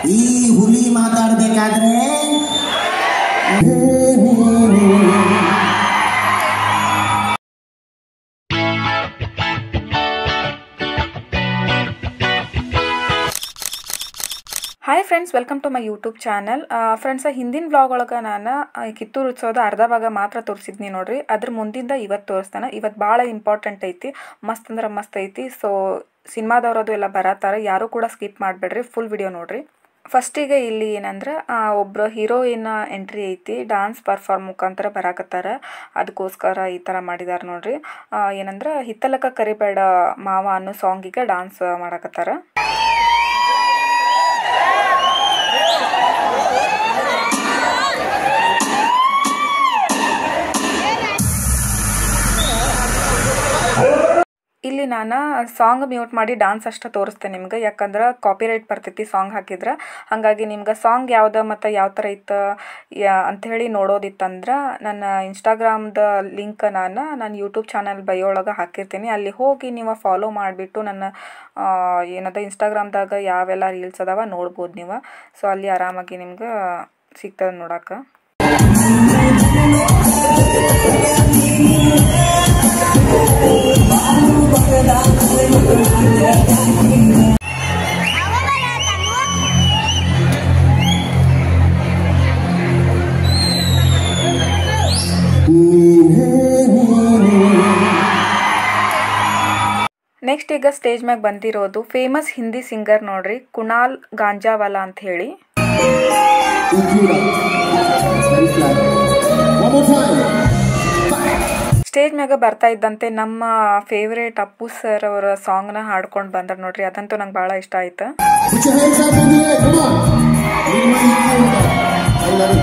ಈ ಹುಲಿ ಮಾತಾಡ್ಬೇಕಾದ್ರೆ hi friends welcome to my YouTube channel friends ಹಿಂದಿನ ಬ್ಲಾಗ್ ಒಳಗೆ ನಾನು ಆ, ಕಿತ್ತೂರು ಉತ್ಸವದ ಅರ್ಧ ಭಾಗ ಮಾತ್ರ ತೋರಿಸಿದ್ನಿ ನೋಡ್ರಿ ಅದ್ರ ಮುಂದಿಂದ ಇವತ್ತು ತೋರಿಸ್ತಾನೆ ಇವತ್ತು ಭಾಳ ಇಂಪಾರ್ಟೆಂಟ್ ಐತಿ ಮಸ್ತ್ ಅಂದ್ರೆ ಮಸ್ತ್ ಐತಿ ಸೊ ಸಿನಿಮಾದವ್ರದ್ದು ಎಲ್ಲ ಬರತ್ತಾರೆ ಯಾರು ಕೂಡ ಸ್ಕಿಪ್ ಮಾಡಬೇಡ್ರಿ ಫುಲ್ ವಿಡಿಯೋ ನೋಡ್ರಿ ಫಸ್ಟಿಗೆ ಇಲ್ಲಿ ಏನಂದ್ರೆ ಆ, ಒಬ್ರು ಹೀರೋಯಿನ್ ಎಂಟ್ರಿ ಐತಿ ಡಾನ್ಸ್ ಪರ್ಫಾರ್ಮ್ ಮುಖಾಂತರ ಬರಾಕತ್ತಾರ ಅದಕ್ಕೋಸ್ಕರ ಈ ಥರ ಮಾಡಿದಾರೆ ನೋಡ್ರಿ ಆ, ಏನಂದ್ರೆ ಹಿತ್ತಲಕ ಕರಿಬೇಡ ಮಾವ ಅನ್ನೋ ಸಾಂಗಿಗೆ ಡಾನ್ಸ್ ಮಾಡಾಕತ್ತಾರ ಇಲ್ಲಿ ನಾನು ಸಾಂಗ್ ಮ್ಯೂಟ್ ಮಾಡಿ ಡಾನ್ಸ್ ಅಷ್ಟೇ ತೋರಿಸ್ತೇನೆ ನಿಮ್ಗೆ ಯಾಕಂದ್ರೆ ಕಾಪಿರೈಟ್ ಬರ್ತೈತಿ ಸಾಂಗ್ ಹಾಕಿದ್ರೆ ಹಾಗಾಗಿ ನಿಮ್ಗೆ ಸಾಂಗ್ ಯಾವ್ದು ಮತ್ತು ಯಾವ ಥರ ಇತ್ತು ಯಾ ಅಂಥೇಳಿ ನೋಡೋದಿತ್ತಂದ್ರೆ ನನ್ನ ಇನ್ಸ್ಟಾಗ್ರಾಮ್ದ ಲಿಂಕ್ ನಾನು ನಾನು ಯೂಟ್ಯೂಬ್ ಚಾನಲ್ ಬೈಯೊಳಗೆ ಹಾಕಿರ್ತೀನಿ ಅಲ್ಲಿ ಹೋಗಿ ನೀವು ಫಾಲೋ ಮಾಡಿಬಿಟ್ಟು ನನ್ನ ಆ, ಏನದ ಇನ್ಸ್ಟಾಗ್ರಾಮ್ದಾಗ ಯಾವೆಲ್ಲ ರೀಲ್ಸ್ ಅದಾವ ನೋಡ್ಬೋದು ನೀವು ಸೊ ಅಲ್ಲಿ ಆರಾಮಾಗಿ ನಿಮ್ಗೆ ಸಿಗ್ತದೆ ನೋಡಕ್ಕೆ ನೆಕ್ಸ್ಟ್ ಈಗ ಸ್ಟೇಜ್ ಮ್ಯಾಗ ಬಂದಿರೋದು ಫೇಮಸ್ ಹಿಂದಿ ಸಿಂಗರ್ ನೋಡ್ರಿ ಕುಣಾಲ್ ಗಾಂಜಾವಾಲಾ ಅಂತ ಹೇಳಿ ಸ್ಟೇಜ್ ಮ್ಯಾಗ ಬರ್ತಾ ಇದ್ದಂತೆ ನಮ್ಮ ಫೇವ್ರೇಟ್ ಅಪ್ಪು ಸರ್ ಅವರ ಸಾಂಗ್ನ ಹಾಡ್ಕೊಂಡು ಬಂದ್ರ ನೋಡ್ರಿ ಅದಂತೂ ನಂಗೆ ಭಾಳ ಇಷ್ಟ ಆಯ್ತು Put your hands up in the air, come on. ಎಲ್ಲರೂ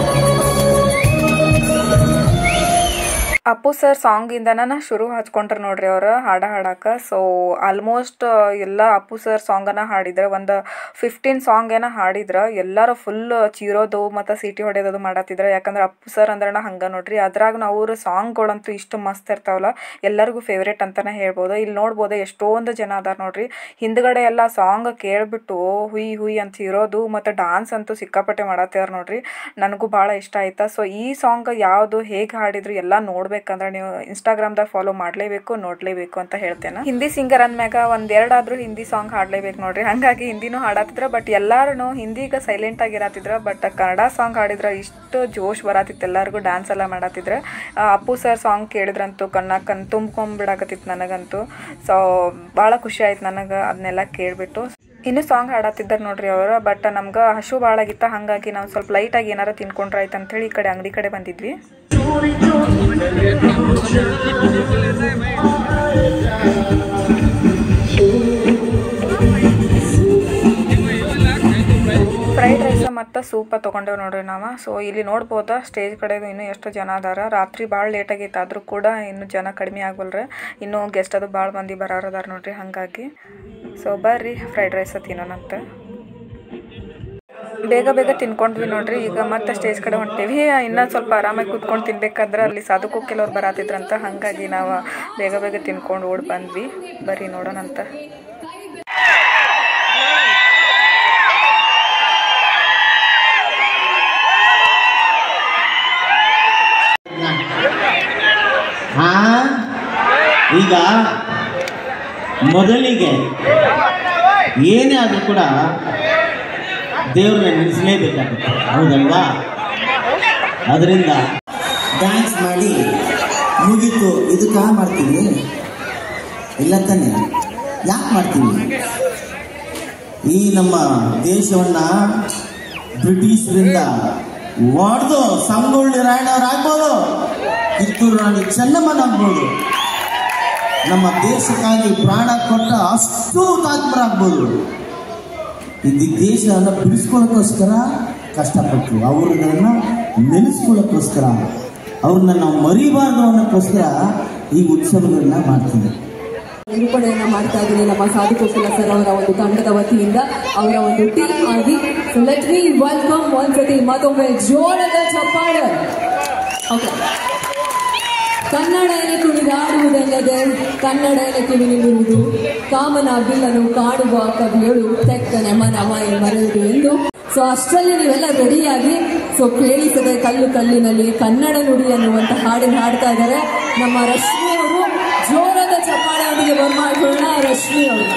ಅಪ್ಪು ಸರ್ ಸಾಂಗಿಂದನ ಶುರು ಹಚ್ಕೊಂಡ್ರು ನೋಡ್ರಿ ಅವ್ರು ಹಾಡ ಹಾಡಾಕ ಸೊ ಆಲ್ಮೋಸ್ಟ್ ಎಲ್ಲ ಅಪ್ಪು ಸರ್ ಸಾಂಗನ ಹಾಡಿದ್ರೆ ಒಂದು ಫಿಫ್ಟೀನ್ ಸಾಂಗ್ ಏನೋ ಹಾಡಿದ್ರ ಎಲ್ಲರೂ ಫುಲ್ ಚೀರೋದು ಮತ್ತು ಸೀಟಿ ಹೊಡೆಯೋದು ಮಾಡತ್ತಿದ್ರ ಯಾಕಂದ್ರೆ ಅಪ್ಪು ಸರ್ ಅಂದ್ರನ ಹಂಗ ನೋಡ್ರಿ ಅದ್ರಾಗ ಅವ್ರ ಸಾಂಗ್ಗಳಂತೂ ಇಷ್ಟು ಮಸ್ತ್ ಇರ್ತಾವಲ್ಲ ಎಲ್ಲರಿಗೂ ಫೇವ್ರೇಟ್ ಅಂತಾನೆ ಹೇಳ್ಬೋದು ಇಲ್ಲಿ ನೋಡ್ಬೋದು ಎಷ್ಟೊಂದು ಜನ ಅದಾರ ನೋಡ್ರಿ ಹಿಂದ್ಗಡೆ ಎಲ್ಲ ಸಾಂಗ್ ಕೇಳ್ಬಿಟ್ಟು ಹುಯ್ ಹುಯ್ ಅಂತ ಇರೋದು ಮತ್ತು ಡಾನ್ಸ್ ಅಂತೂ ಸಿಕ್ಕಾಪಟ್ಟೆ ಮಾಡತ್ತಾರ ನೋಡ್ರಿ ನನಗೂ ಭಾಳ ಇಷ್ಟ ಆಯ್ತಾ ಸೊ ಈ ಸಾಂಗ್ ಯಾವುದು ಹೇಗೆ ಹಾಡಿದ್ರು ಎಲ್ಲ ನೋಡ್ಬೇಕಂದ್ರೆ ನೀವು ಇನ್ಸ್ಟಾಗ್ರಾಮ್ದಾಗ ಫಾಲೋ ಮಾಡಲೇಬೇಕು ನೋಡಲೇಬೇಕು ಅಂತ ಹೇಳ್ತೇನೆ ಹಿಂದಿ ಸಿಂಗರ್ ಅಂದ್ಮ್ಯಾಗ ಒಂದೆರಡಾದ್ರೂ ಹಿಂದಿ ಸಾಂಗ್ ಹಾಡ್ಲೇಬೇಕು ನೋಡ್ರಿ ಹಾಗಾಗಿ ಹಿಂದಿನೂ ಹಾಡತ್ತಿದ್ರ ಬಟ್ ಎಲ್ಲಾರು ಹಿಂದಿಗ ಸೈಲೆಂಟ್ ಆಗಿರತ್ತಿದ್ರ ಬಟ್ ಕನ್ನಡ ಸಾಂಗ್ ಹಾಡಿದ್ರ ಇಷ್ಟು ಜೋಶ್ ಬರತ್ತಿತ್ತು ಎಲ್ಲರಿಗೂ ಡ್ಯಾನ್ಸ್ ಎಲ್ಲ ಮಾಡತ್ತಿದ್ರ ಆ, ಅಪ್ಪು ಸರ್ ಸಾಂಗ್ ಕೇಳಿದ್ರಂತೂ ಕಣ್ಣ ಕಣ್ ತುಂಬ್ಕೊಂಡ್ಬಿಡಕತ್ತಿತ್ತು ನನಗಂತೂ ಸೊ ಭಾಳ ಖುಷಿ ಆಯ್ತು ನನಗೆ ಅದನ್ನೆಲ್ಲ ಕೇಳಿಬಿಟ್ಟು ಇನ್ನೂ ಸಾಂಗ್ ಹಾಡತ್ತಿದ್ದಾರೆ ನೋಡ್ರಿ ಅವರು ಬಟ್ ನಮ್ಗೆ ಹಸು ಭಾಳ ಆಗಿತ್ತ ಹಾಗಾಗಿ ನಾವು ಸ್ವಲ್ಪ ಲೈಟಾಗಿ ಏನಾರ ತಿನ್ಕೊಂಡ್ರೆ ಆಯ್ತು ಅಂತೇಳಿ ಈ ಕಡೆ ಅಂಗಡಿ ಕಡೆ ಬಂದಿದ್ವಿ ಫ್ರೈಡ್ ರೈಸ್ ಮತ್ತು ಸೂಪ ತೊಗೊಂಡೇವು ನೋಡ್ರಿ ನಾವು ಸೊ ಇಲ್ಲಿ ನೋಡ್ಬೋದ ಸ್ಟೇಜ್ ಕಡೆ ಇನ್ನೂ ಎಷ್ಟು ಜನ ಅದಾರ ರಾತ್ರಿ ಭಾಳ ಲೇಟ್ ಆಗೈತೆ ಆದರೂ ಕೂಡ ಇನ್ನೂ ಜನ ಕಡಿಮೆ ಆಗವಲ್ರಿ ಇನ್ನೂ ಗೆಸ್ಟ್ ಅದು ಭಾಳ ಮಂದಿ ಬರೋರು ಅದಾರ ನೋಡ್ರಿ ಹಾಗಾಗಿ ಸೊ ಬರ್ರಿ ಫ್ರೈಡ್ ರೈಸ್ ತಿನ್ನೋಣಂತ ಬೇಗ ಬೇಗ ತಿನ್ಕೊಂಡ್ವಿ ನೋಡ್ರಿ ಈಗ ಮತ್ತೆ ಸ್ಟೇಜ್ ಕಡೆ ಹೊಂಟೇವಿ ಇನ್ನೊಂದು ಸ್ವಲ್ಪ ಆರಾಮಾಗಿ ಕೂತ್ಕೊಂಡು ತಿನ್ಬೇಕಾದ್ರೆ ಅಲ್ಲಿ ಸಾಧುಕು ಕೆಲವ್ರು ಬರತ್ತಿದ್ರಂತ ಹಾಗಾಗಿ ನಾವು ಬೇಗ ಬೇಗ ತಿನ್ಕೊಂಡು ಓಡಿ ಬಂದ್ವಿ ಬರ್ರಿ ನೋಡೋಣಂತ ಹಾ ಈಗ ಮೊದಲಿಗೆ ಏನೇ ಆದರೂ ಕೂಡ ದೇವ್ರನ್ನ ನೆನೆಸಲೇಬೇಕಾಗುತ್ತೆ ಹೌದಲ್ವಾ ಅದರಿಂದ ಡ್ಯಾನ್ಸ್ ಮಾಡಿ ಮುಗೀತು ಇದಕ್ಕೆ ಮಾಡ್ತೀವಿ ಇಲ್ಲ ತಾನೆ ಯಾಕೆ ಮಾಡ್ತೀವಿ ಈ ನಮ್ಮ ದೇಶವನ್ನ ಬ್ರಿಟಿಷರಿಂದ ಒಡೆದು ಸಂಗೊಳ್ಳಿ ರಾಯಣ್ಣವರಾಗ್ಬೋದು ಕಿತ್ತೂರು ರಾಣಿ ಚೆನ್ನಮ್ಮನಾಗ್ಬೋದು ನಮ್ಮ ದೇಶಕ್ಕಾಗಿ ಪ್ರಾಣ ಕೊಟ್ಟ ಅಷ್ಟು ತಾತ್ಮರಾಗ್ಬೋದು ಇದು ದೇಶವನ್ನು ಬಿಡಿಸ್ಕೊಳ್ಳೋಕ್ಕೋಸ್ಕರ ಕಷ್ಟಪಟ್ಟರು ಅವ್ರನ್ನ ನೆನೆಸ್ಕೊಳ್ಳೋಕ್ಕೋಸ್ಕರ ಅವ್ರನ್ನ ನಾವು ಮರಿಬಾರ್ದು ಅನ್ನೋಕ್ಕೋಸ್ಕರ ಈ ಉತ್ಸವಗಳನ್ನ ಮಾಡ್ತೀವಿ ನಿರೂಪಣೆಯನ್ನ ಮಾಡ್ತಾ ಇದ್ದೀನಿ ನಮ್ಮ ಸಾಧು ಕೋಕಿಲ ಸರ್ ಅವರ ಒಂದು ತಂಡದ ವತಿಯಿಂದ ಅವರ ಒಂದು ಟೀಮ್ ಆಗಿ ಸೊ ಲೆಟ್ ಮೀ ವೆಲ್ಕಮ್ ಒಂದ್ಸತಿ ಮತ್ತೊಮ್ಮೆ ಜೋರದ ಚಪ್ಪಾಳೆ ಓಕೆ ಕನ್ನಡನೆ ಕುಣಿದಾಡುವುದಲ್ಲದೆ ಕನ್ನಡನೆ ಕಿವಿನಿರುವುದು ಕಾಮನ ಬಿಲ್ಲನು ಕಾಡುವ ಕವಿಯಳು ತೆಕ್ಕನೆ ಮನಮೈ ಮರೆಯುವುದು ಎಂದು ಸೊ ಅಷ್ಟರಲ್ಲಿ ನೀವೆಲ್ಲ ರೆಡಿಯಾಗಿ ಸೊ ಕೇಳಿಸದೆ ಕಲ್ಲು ಕಲ್ಲಿನಲ್ಲಿ ಕನ್ನಡ ನುಡಿ ಅನ್ನುವಂತ ಹಾಡಿನ ಹಾಡ್ತಾ ಇದ್ದಾರೆ ನಮ್ಮ ರಶ್ಮಿ ಅವರು ಜೋರಾದ ಚಪ್ಪಾಳೆ ಅವರಿಗೆ ಬರ್ಮಾಡ್ಕೊಳ್ಳೋಣ ರಶ್ಮಿ ಅವರು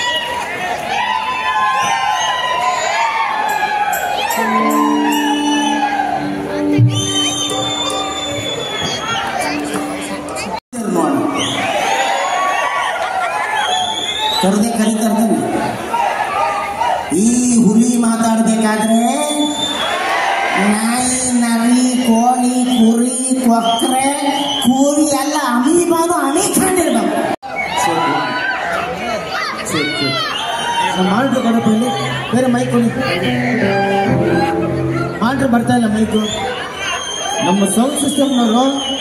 ನೋಡು ಕರೆದೆ ಕರಿತಾರ್ತಾನೆ ಈ ಹುಲಿ ಮಾತಾಡ್ಬೇಕಾದ್ರೆ ನಾಯಿ ನರಿ ಕೋಳಿ ಕುರಿ ಕೊಕ್ರೆ ಕೂರಿ ಎಲ್ಲ ಅಮೀಬಾನು ಅಮೀಕೊಂಡಿರ್ಬೇಕು ಮಾಡ್ರು ಕೊಡಪ್ಪ ಇಲ್ಲಿ ಬೇರೆ ಮೈಕ್ ಕೊಡಿ ಮಾಡ್ರು ಬರ್ತಾ ಇಲ್ಲ ಮೈಕು ನಮ್ಮ ಸೌಂಡ್ ಸಿಸ್ಟಮ್ನವರು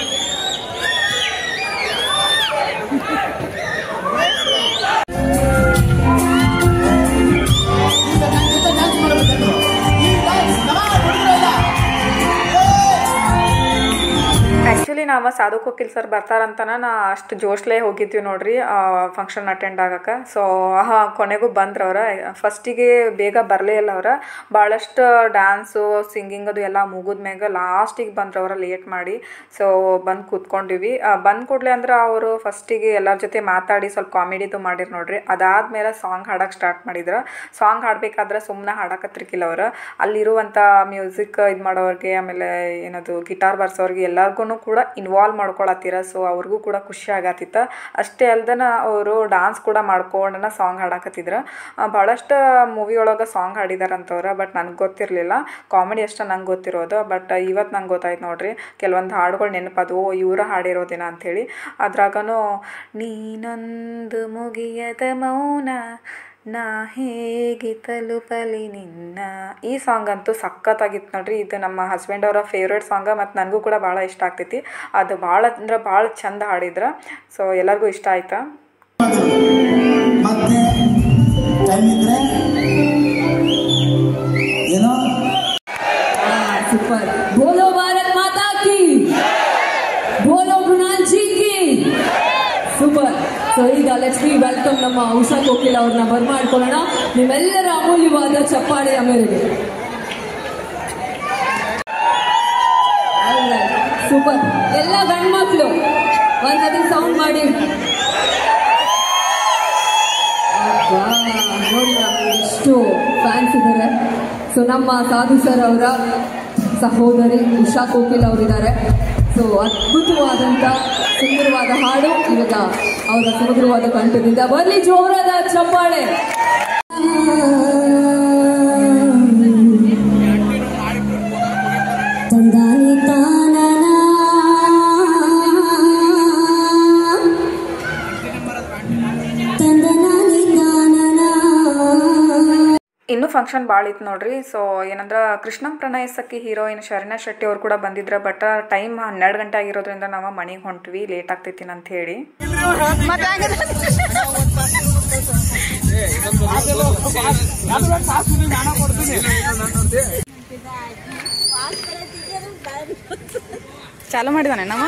ಆ್ಯಕ್ಚುಲಿ ನಾವು ಸಾಧು ಕೋಕಿಲ್ ಸರ್ ಬರ್ತಾರಂತನ ನಾ ಅಷ್ಟು ಜೋಶ್ಲೇ ಹೋಗಿದ್ವಿ ನೋಡ್ರಿ ಫಂಕ್ಷನ್ ಅಟೆಂಡ್ ಆಗಕ್ಕೆ ಸೊ ಹಾ ಕೊನೆಗೂ ಬಂದ್ರು ಅವ್ರ ಫಸ್ಟಿಗೆ ಬೇಗ ಬರಲೇ ಇಲ್ಲ ಅವ್ರ ಭಾಳಷ್ಟು ಡ್ಯಾನ್ಸು ಸಿಂಗಿಂಗ್ ಅದು ಎಲ್ಲ ಮುಗಿದ್ಮ್ಯಾಗ ಲಾಸ್ಟಿಗೆ ಬಂದ್ರು ಅವ್ರ ಲೇಟ್ ಮಾಡಿ ಸೊ ಬಂದು ಕೂತ್ಕೊಂಡಿವಿ ಬಂದ ಕೂಡಲೇ ಅಂದ್ರೆ ಅವರು ಫಸ್ಟಿಗೆ ಎಲ್ಲರ ಜೊತೆ ಮಾತಾಡಿ ಸ್ವಲ್ಪ ಕಾಮಿಡಿದು ಮಾಡಿರ್ ನೋಡ್ರಿ ಅದಾದ್ಮೇಲೆ ಸಾಂಗ್ ಹಾಡಕ್ಕೆ ಸ್ಟಾರ್ಟ್ ಮಾಡಿದ್ರು ಸಾಂಗ್ ಹಾಡ್ಬೇಕಾದ್ರೆ ಸುಮ್ಮನೆ ಹಾಡಕತ್ತಿರ್ಕಿಲ್ಲ ಅವರು ಅಲ್ಲಿರುವಂಥ ಮ್ಯೂಸಿಕ್ ಇದು ಮಾಡೋರಿಗೆ ಆಮೇಲೆ ಏನದು ಗಿಟಾರ್ ಬರ್ಸೋರಿಗೆ ಎಲ್ಲರಿಗೂ ಕೂಡ ಇನ್ವಾಲ್ವ್ ಮಾಡ್ಕೊಳತ್ತೀರ ಸೊ ಅವ್ರಿಗೂ ಕೂಡ ಖುಷಿ ಆಗತ್ತಿತ್ತ ಅಷ್ಟೇ ಅಲ್ದನ ಅವರು ಡಾನ್ಸ್ ಕೂಡ ಮಾಡ್ಕೊಂಡನ ಸಾಂಗ್ ಹಾಡಕತ್ತಿದ್ರು ಭಾಳಷ್ಟು ಮೂವಿ ಒಳಗೆ ಸಾಂಗ್ ಹಾಡಿದಾರಂತವ್ರ ಬಟ್ ನನಗೆ ಗೊತ್ತಿರಲಿಲ್ಲ ಕಾಮಿಡಿ ಅಷ್ಟೇ ನಂಗೆ ಗೊತ್ತಿರೋದು ಬಟ್ ಇವತ್ತು ನಂಗೆ ಗೊತ್ತಾಯ್ತು ನೋಡ್ರಿ ಕೆಲವೊಂದು ಹಾಡುಗಳು ನೆನಪದು ಇವ್ರ ಹಾಡಿರೋದಿನ ಅಂಥೇಳಿ ಅದ್ರಾಗನು ನೀನೊಂದು ಮುಗಿಯದ ಮೌನ ನಾ ಹೇಗೆ ತಲುಪಲಿ ನಿನ್ನ ಈ ಸಾಂಗ್ ಅಂತೂ ಸಖತ್ತಾಗಿತ್ತು ನೋಡ್ರಿ ಇದು ನಮ್ಮ ಹಸ್ಬೆಂಡ್ ಅವರ ಫೇವ್ರೇಟ್ ಸಾಂಗ ಮತ್ತು ನನಗೂ ಕೂಡ ಭಾಳ ಇಷ್ಟ ಆಗ್ತೈತಿ ಅದು ಭಾಳ ಅಂದ್ರೆ ಭಾಳ ಚಂದ ಹಾಡಿದ್ರ ಸೊ ಎಲ್ಲರಿಗೂ ಇಷ್ಟ ಆಯ್ತಾ ಮತ್ತೆ ಟೈಮ್ ಇದ್ರೆ ಏನೋ ಸೂಪರ್ ಬೋಲೋ ಭಾರತ್ ಮಾತಾ ಕಿ ಬೋಲೋ ಮೃಣಾಲ್ ಜಿ ಕಿ ಸೂಪರ್ ಸೊ ಈಗ ಲೆಟ್ಸ್ ಬಿ ವೆಲ್ಕಮ್ ನಮ್ಮ ಉಷಾ ಕೋಕಿಲ್ ಅವ್ರನ್ನ ಬರ್ಮಾಡ್ಕೊಳ್ಳೋಣ ನಿಮ್ಮೆಲ್ಲರ ಅಮೂಲ್ಯವಾದ ಚಪ್ಪಾಳೆಯ ಮೇರೆಗೆ ಸೂಪರ್ ಎಲ್ಲ ಗಂಡ್ಮಕ್ಳು ಒಂದ್ಸತಿ ಸೌಂಡ್ ಮಾಡಿ ಅಬ್ಬಾ, ನೋಡ್ರಾ, ಎಷ್ಟು ಫ್ಯಾನ್ಸ್ ಇದ್ದಾರೆ ಸೊ ನಮ್ಮ ಸಾಧು ಸರ್ ಅವರ ಸಹೋದರಿ ಉಷಾ ಕೋಕಿಲ್ ಅವರಿದ್ದಾರೆ ಸೊ ಅದ್ಭುತವಾದಂತ ಸುಂದರವಾದ ಹಾಡು ಇವಾಗ ಅವರ ಸುಮಧುರವಾದ ಕಂಠದಿಂದ ಬನ್ನಿ ಜೋರಾದ ಚಪ್ಪಾಳೆ ತಂದಾನಿ ತಂದನಾನಿ ಇನ್ನೂ ಫಂಕ್ಷನ್ ಭಾಳ ಇತ್ತು ನೋಡ್ರಿ ಸೊ ಏನಂದ್ರೆ ಕೃಷ್ಣಂ ಪ್ರಣಯಸಕ್ಕಿ ಹೀರೋಯಿನ್ ಶರಣ್ಯ ಶೆಟ್ಟಿ ಅವ್ರು ಕೂಡ ಬಂದಿದ್ರ ಬಟ್ ಟೈಮ್ ಹನ್ನೆರಡು ಗಂಟೆ ಆಗಿರೋದ್ರಿಂದ ನಾವು ಮನೆಗೆ ಹೊಂಟ್ವಿ ಲೇಟ್ ಆಗ್ತೈತಿ ಅಂತ ಹೇಳಿ ಚಾಲು ಮಾಡಿದಾನೆ ನಮ್ಮ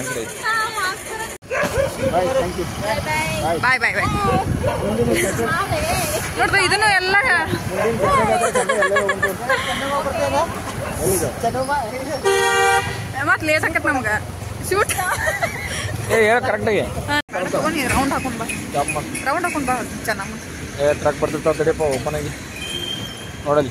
ಬಾಯ್ ಬಾಯ್ ಬಾಯ್ ನೋಡ್ರಿ ಇದನ್ನು ಎಲ್ಲ ಮತ್ ಲೇಟ್ ಆಕತ್ ನಮ್ಗ ಶೂಟ್ ಏ ಹೇಳ ಕರೆಕ್ಟಾಗಿ ರೌಂಡ್ ಹಾಕೊಂಡ್ ಬಾ ರೌಂಡ್ ಹಾಕೊಂಡ್ ಬಾ ಚೆನ್ನಾಗಿ ಏ ಟ್ರಕ್ ಬರ್ತಿರ್ತಾವ ತಡಿಯಪ್ಪ ಓಪನ್ ಆಗಿ ನೋಡಲಿ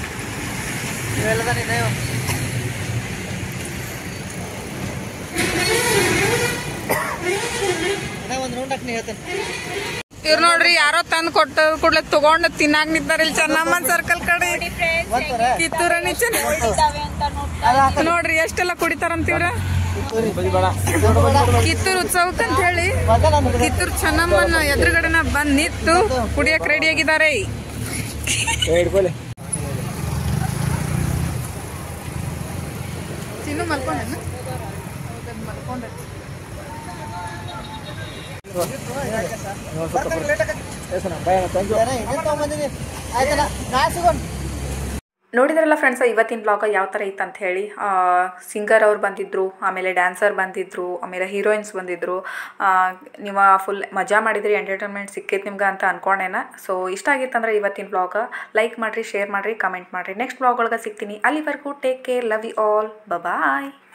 ಇವ್ರು ನೋಡ್ರಿ ಯಾರೋ ತಂದ್ ಕೊಟ್ಟ ಕೂಡ್ಲೆ ತಗೊಂಡ್ ತಿನ್ನಾಕ್ ನಿಂತಾರ ಇಲ್ಲಿ ಚೆನ್ನಮ್ಮನ್ ಸರ್ಕಲ್ ಕಡೆ ಕಿತ್ತೂರನಿ ಚೆನ್ನ ನೋಡ್ರಿ ಎಷ್ಟೆಲ್ಲ ಕುಡಿತಾರಂತೀವ್ರ ಕಿತ್ತೂರ್ ಉತ್ಸವಕ್ಕೆ ಅಂತ ಹೇಳಿ ಕಿತ್ತೂರ್ ಚೆನ್ನಮ್ಮನ ಎದುರುಗಡೆನ ಬಂದ್ ನಿಂತು ಕುಡಿಯಕ್ ರೆಡಿ ಆಗಿದ್ದಾರೆ ಏ ಹಿಡ್ಕೊಳ್ಳಿ ಚಿನ್ನು ಮಲ್ಕೊಂಡ ಮಲ್ಕೊಂಡ ಇನ್ನೊಂದ್ ಸ್ವಲ್ಪ ಬರ್ರಿ. ಏ ಸಣ್ಣ, ಬಾಯ್ ಅಣ್ಣ, thank you. ನೋಡಿದ್ರಲ್ಲ ಫ್ರೆಂಡ್ಸ್ ಇವತ್ತಿನ ಬ್ಲಾಗ್ ಯಾವ ಥರ ಇತ್ತು ಅಂತ ಹೇಳಿ ಸಿಂಗರ್ ಅವ್ರು ಬಂದಿದ್ದರು ಆಮೇಲೆ ಡ್ಯಾನ್ಸರ್ ಬಂದಿದ್ದರು ಆಮೇಲೆ ಹೀರೋಯಿನ್ಸ್ ಬಂದಿದ್ದರು ನೀವು ಫುಲ್ ಮಜಾ ಮಾಡಿದ್ರಿ ಎಂಟರ್ಟೈನ್ಮೆಂಟ್ ಸಿಕ್ಕೈತೆ ನಿಮ್ಗೆ ಅಂತ ಅನ್ಕೊಂಡೇನ ಸೊ ಇಷ್ಟ ಆಗಿತ್ತಂದ್ರೆ ಇವತ್ತಿನ ಬ್ಲಾಗ್ ಲೈಕ್ ಮಾಡಿರಿ ಶೇರ್ ಮಾಡಿರಿ ಕಮೆಂಟ್ ಮಾಡಿರಿ ನೆಕ್ಸ್ಟ್ ಬ್ಲಾಗ್ ಒಳಗೆ ಸಿಗ್ತೀನಿ ಅಲ್ಲಿವರೆಗೂ take care love you all bye